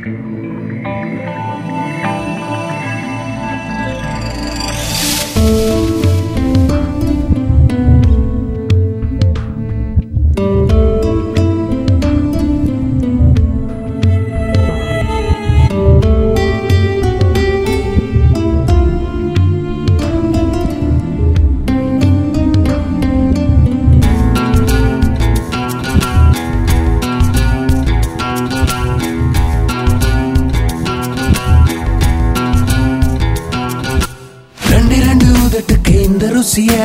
ரெண்டு ரெண்டு உதட்டுக்கு இந்த ருசியா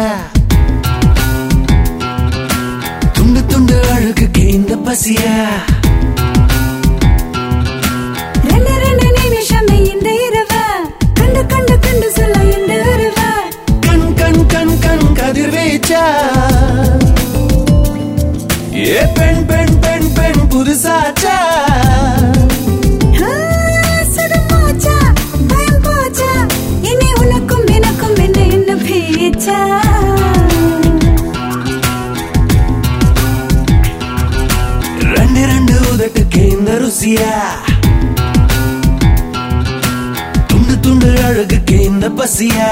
துண்டு துண்டு அழுகுக்கு இந்த பசியா ரெண்டு ரெண்டு நிமிஷமே இந்த இரவு கண்டு கண்டு கண்டு சொல்ல இந்த உறவு கண் கண் கண் கண் கதிர்வீச்சா ஏ பெண் பெண் பெண் பெண் புதுசாச்சா ஆ, சுடும் போச்சா பயம் போச்சா இனி உனக்கும் எனக்கும் என்ன என்ன பேச்சா ரெண்டு ரெண்டு உதட்டுக்கு இந்த ருசியா துண்டு துண்டு அழகுக்கு இந்த பசியா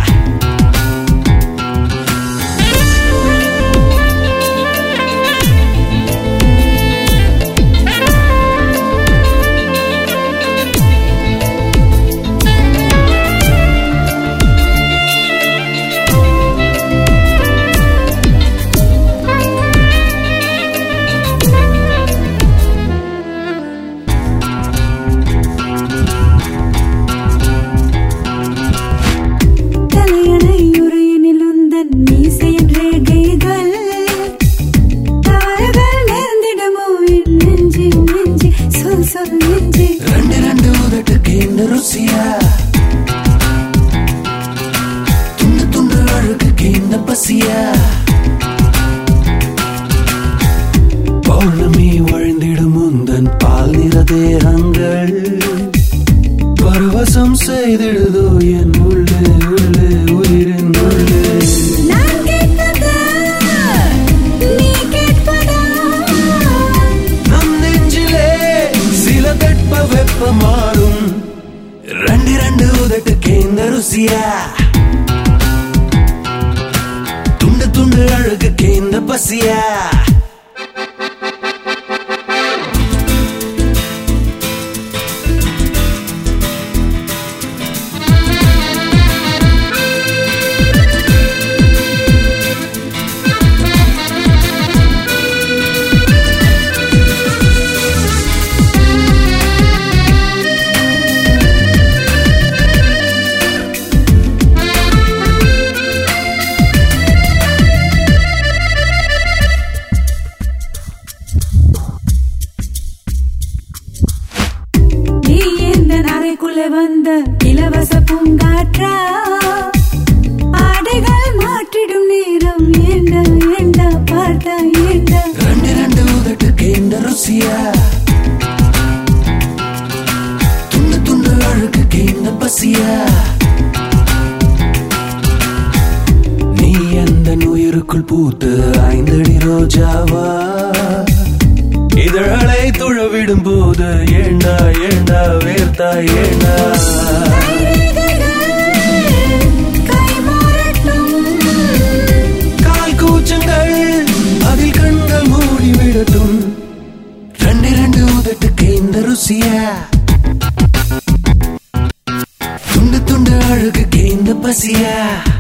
தலையணை உரையினில் உந்தன் மீசையின் ரேகைகள் தவறுகள் நேர்ந்திடுமோ என் நெஞ்சு நெஞ்சு சொல் சொல் நெஞ்சு ரெண்டு ரெண்டு உதட்டுக்கு இந்த ருசியா துண்டு துண்டு அழுகுக்கு இந்த பசியா பௌர்ணமி வழிந்திடும் முந்தன் பால் நிற தேகங்கள் பரவசம் செய்திடுதோ என் உள்ளே உள்ளே உயிரின் உள்ளே நான் கேட்பதா நீ கேட்பதா நம் நெஞ்சிலே சில தட்ப வெப்ப மாறும் ரெண்டு ரெண்டு உதட்டுக்கு இந்த ருசியா துண்டு துண்டு அழகுக்கு இந்த பசியா நீ எந்த அறைக்குள்ள வந்த இலவச பூங்காற்றா ஆடைகள் மாற்றிடும் நேரம் ஏண்டா ஏண்டா பார்த்தா ஏண்டா ரெண்டு ரெண்டு உதட்டுக்கு இந்த ருசியா துண்டு துண்டு அழுகுக்கு இந்த பசியா நீ எந்த உயிருக்குள் பூத்து ஐந்தடி ரோஜாவா இதழலை துழவிடும் போது ஏண்டா ஏண்டா வேர்த்தா ஏண்டா கை மாறட்டும் கால் கூச்சங்கள் அதில் கண்கள் மூடி விடட்டும் ரெண்டு ரெண்டு உதட்டுக்கு இந்த ருசியா துண்டு துண்டு அழுகுக்கு இந்த பசியா